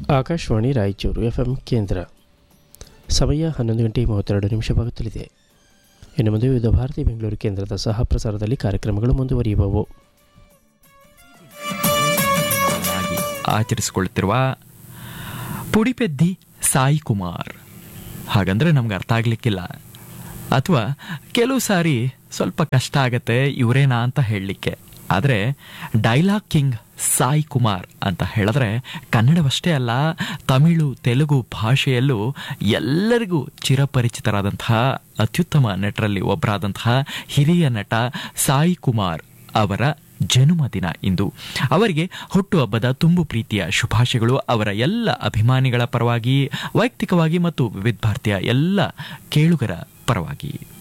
Akashvani Raichur F M ಕೇಂದ್ರ ಸಮಯ ಹನ್ನೊಂದು ಗಂಟೆ ಮೂವತ್ತೆರಡು ನಿಮಿಷವಾಗುತ್ತಲಿದೆ ಇನ್ನು ಮುಂದೆ ವಿವಿಧ ಭಾರತಿ ಬೆಂಗಳೂರು ಕೇಂದ್ರದ ಸಹ ಪ್ರಸಾರದಲ್ಲಿ ಕಾರ್ಯಕ್ರಮಗಳು ಮುಂದುವರಿಯುವವು ಆಗಿ ಆಚರಿಸಿಕೊಳ್ಳುತ್ತಿರುವ ಪುಡಿಪೆದ್ದಿ ಸಾಯಿ ಕುಮಾರ್ ಹಾಗಂದ್ರೆ ನಮ್ಗೆ ಅರ್ಥ ಆಗ್ಲಿಕ್ಕಿಲ್ಲ ಅಥವಾ ಕೆಲವು ಸಾರಿ ಸ್ವಲ್ಪ ಕಷ್ಟ ಆಗತ್ತೆ ಇವರೇನಾ ಅಂತ ಹೇಳಲಿಕ್ಕೆ ಆದರೆ ಡೈಲಾಗ್ ಕಿಂಗ್ ಸಾಯಿ ಕುಮಾರ್ ಅಂತ ಹೇಳಿದ್ರೆ ಕನ್ನಡವಷ್ಟೇ ಅಲ್ಲ ತಮಿಳು ತೆಲುಗು ಭಾಷೆಯಲ್ಲೂ ಎಲ್ಲರಿಗೂ ಚಿರಪರಿಚಿತರಾದಂತಹ ಅತ್ಯುತ್ತಮ ನಟರಲ್ಲಿ ಒಬ್ಬರಾದಂತಹ ಹಿರಿಯ ನಟ ಸಾಯಿ ಕುಮಾರ್ ಅವರ ಜನ್ಮದಿನ ಇಂದು ಅವರಿಗೆ ಹುಟ್ಟುಹಬ್ಬದ ತುಂಬು ಪ್ರೀತಿಯ ಶುಭಾಶಯಗಳು ಅವರ ಎಲ್ಲ ಅಭಿಮಾನಿಗಳ ಪರವಾಗಿ ವೈಯಕ್ತಿಕವಾಗಿ ಮತ್ತು ವಿವಿಧ ಭಾರತೀಯ ಎಲ್ಲ ಕೇಳುಗರ ಪರವಾಗಿ